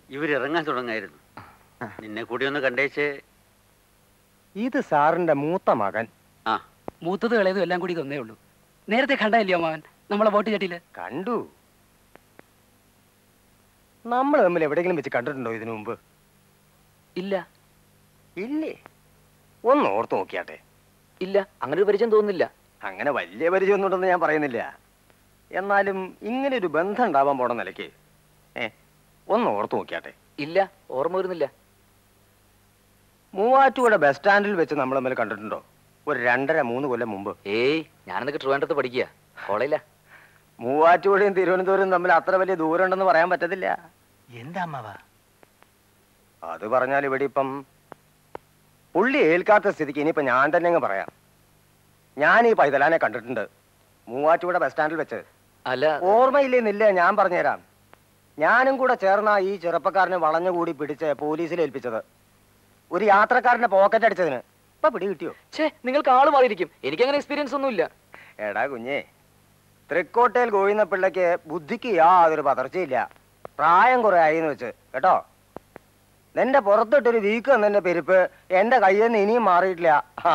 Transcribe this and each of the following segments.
ഇവരിറങ്ങാൻ തുടങ്ങായിരുന്നു നിന്നെ കൂടി ഒന്ന് കണ്ടേച്ച് ഇത് സാറിന്റെ മൂത്ത മകൻ ആ മൂത്തത് ഇളയതും എല്ലാം കൂടി തന്നേ ഉള്ളൂ നേരത്തെ കണ്ടല്ലയോ മാവൻ നമ്മളെ വോട്ട് ചട്ടിയില് കണ്ടു നമ്മൾ തമ്മിൽ എവിടെയെങ്കിലും വെച്ച് കണ്ടിട്ടുണ്ടോ ഇതിനു മുമ്പ് ഇല്ല ഇല്ലേ ഒന്ന് ഓർത്ത് നോക്കിയാട്ടെ ഇല്ല അങ്ങനെ ഒരു പരിചയം തോന്നുന്നില്ല അങ്ങനെ വലിയ പരിചയമൊന്നുണ്ടെന്ന് ഞാൻ പറയുന്നില്ല എന്നാലും ഇങ്ങനെ ഒരു ബന്ധം ഉണ്ടാവാൻ പോണ നിലയ്ക്ക് ഏ ഒന്ന് ഓർത്ത് നോക്കിയാട്ടെ ഇല്ല ഓർമ്മ വരുന്നില്ല മൂവാറ്റുപുഴ ബസ് സ്റ്റാൻഡിൽ വെച്ച് നമ്മൾ തമ്മിൽ കണ്ടിട്ടുണ്ടോ ഒരു രണ്ടര മൂന്ന് കൊല്ലം മുമ്പ് ഏയ് ഞാനൊക്കെ ട്രിവാൻഡ്രത്ത് പഠിക്കുക കോളേജില്ല മൂവാറ്റുപുഴയും തിരുവനന്തപുരം തമ്മിൽ അത്ര വലിയ ദൂരം ഉണ്ടെന്ന് പറയാൻ പറ്റത്തില്ല എന്താ അമ്മാവ അത് പറഞ്ഞാൽ ഇവിടെ ഇപ്പം പുള്ളി ഏൽക്കാത്ത സ്ഥിതിക്ക് ഇനിയിപ്പോ ഞാൻ തന്നെ അങ്ങ് പറയാം ഞാൻ ഈ പൈതലാനെ കണ്ടിട്ടുണ്ട് മൂവാറ്റുപുഴ ബസ് സ്റ്റാൻഡിൽ വെച്ച് അല്ല ഓർമ്മയില്ലെന്നില്ല ഞാൻ പറഞ്ഞുതരാം ഞാനും കൂടെ ചേർന്ന ഈ ചെറുപ്പക്കാരനെ വളഞ്ഞുകൂടി പിടിച്ച് പോലീസിൽ ഏൽപ്പിച്ചത് ഒരു യാത്രക്കാരന്റെ പോക്കറ്റ് അടിച്ചതിന് ഇപ്പൊ പിടി കിട്ടിയോ ഛേ നിങ്ങൾക്ക് ആള് മാറിയിരിക്കും എനിക്ക് അങ്ങനെ എക്സ്പീരിയൻസ് ഒന്നും ഇല്ല എടാ കുഞ്ഞേ തൃക്കോട്ടയിൽ ഗോവിന്ദ പിള്ളയ്ക്ക് ബുദ്ധിക്ക് യാതൊരു പതർച്ചയില്ല പ്രായം കുറെ ആയിന്ന് വെച്ച് കേട്ടോ നിന്റെ പുറത്തിട്ടൊരു വീക്ക് എന്നെ പെരുപ്പ് എന്റെ കയ്യിൽ നിന്ന് ഇനിയും മാറിയിട്ടില്ല ആ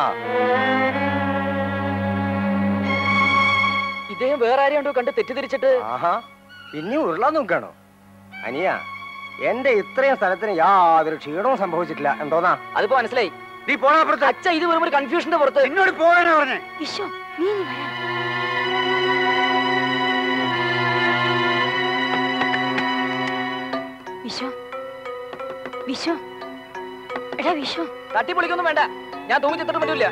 ഇദ്ദേഹം വേറെ ആരെയും കണ്ടോ കണ്ട് തെറ്റിദ്ധരിച്ചിട്ട് ആഹാ ഇനി ഉരുളാൻ നോക്കാണോ അനിയ എന്റെ ഇത്രയും സ്ഥലത്തിന് യാതൊരു ക്ഷീണവും സംഭവിച്ചിട്ടില്ല എന്തോന്നാ അതിപ്പോ മനസ്സിലായി നീ പോണ അപ്പുറത്ത് അച്ഛ ഇത് വെറും ഒരു കൺഫ്യൂഷന്റെ പുറത്ത് എന്നോട് പോകാനാ പറഞ്ഞേ വിശ്വം നീ ഇനി വരാൻ വിശ്വം വിശ്വം എടാ വിശ്വം തട്ടിപ്പൊളിക്കൊന്നും വേണ്ട ഞാൻ തൂങ്ങി ചെത്തിട്ട് പറ്റില്ല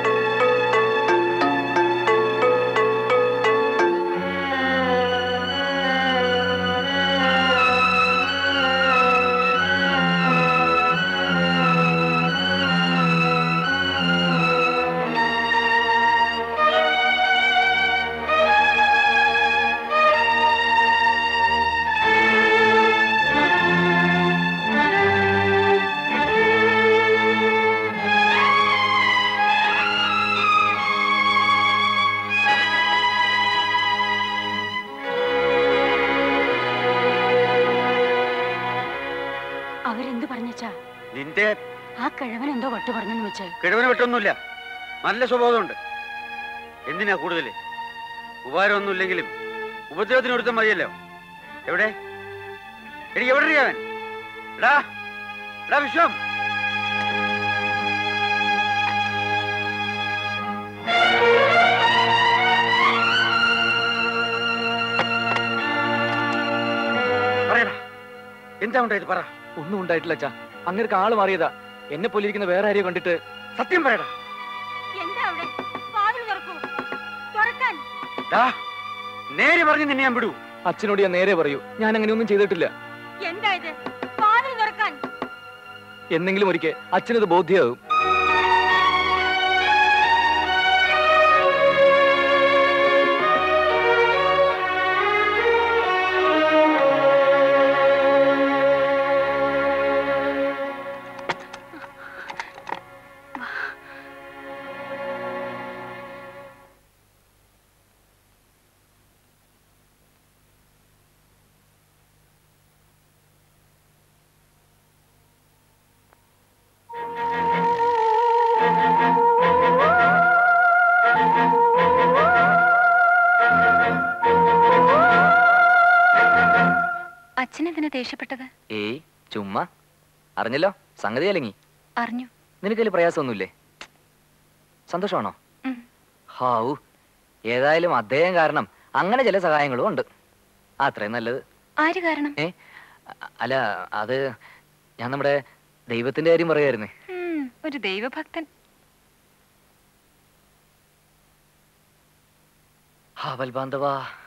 അവരെന്ത് പറഞ്ഞച്ചാ നിന്റെ ആ കിഴവൻ എന്തോ വട്ട് പറഞ്ഞെന്ന് വെച്ച് കിഴവന് വെട്ടൊന്നുമില്ല നല്ല സ്വഭാവമുണ്ട് എന്തിനാ കൂടുതൽ ഉപകാരമൊന്നുമില്ലെങ്കിലും ഉപദ്രവത്തിന് ഒരുത്തം മതിയല്ലോ എവിടെ എനിക്ക് എവിടെ അറിയാവൻ എടാ എടാ വിശ്വം പറയടാ എന്താ ഉണ്ടായത് പറ ഒന്നും ഉണ്ടായിട്ടില്ല അച്ഛാ അങ്ങനെ ആള് മാറിയതാ എന്നെ പോലെ ഇരിക്കുന്ന വേറെ ആരെയോ കണ്ടിട്ട് സത്യം പറയടാ എന്താ അവിടെ വാതിൽ തുറക്കൂ തുറക്കാൻ ഡാ നേരെ പറഞ്ഞ് നിന്നെ ഞാൻ വിടൂ അച്ഛനോട് ഞാൻ നേരെ പറയൂ ഞാൻ അങ്ങനെ ഒന്നും ചെയ്തിട്ടില്ല എന്താ ഇത് വാതിൽ തുറക്കാൻ എന്നെങ്കിലും ഒരിക്കൽ അച്ഛനത് ബോധ്യമാകും അച്ഛനെന്തിനാ ദേഷ്യപ്പെട്ടത് ഏയ് ചുമ്മാ അറിഞ്ഞല്ലോ സംഗതി അലങ്ങി അറിഞ്ഞു നിനക്കതിൽ പ്രയാസമൊന്നുമില്ലേ സന്തോഷമാണോ ഉം. ഹാവു ഏതായാലും അദ്ദേഹം കാരണം അങ്ങനെ ചില സഹായങ്ങളും ഉണ്ട് അത്രയും നല്ലത് ആര് കാരണം ഏ അ- അല്ല അത് ഞാൻ നമ്മുടെ ദൈവത്തിന്റെ കാര്യം പറയായിരുന്നേ ഉം, ഒരു ദൈവഭക്തൻ ഹാ ബൽബാന്ധവാ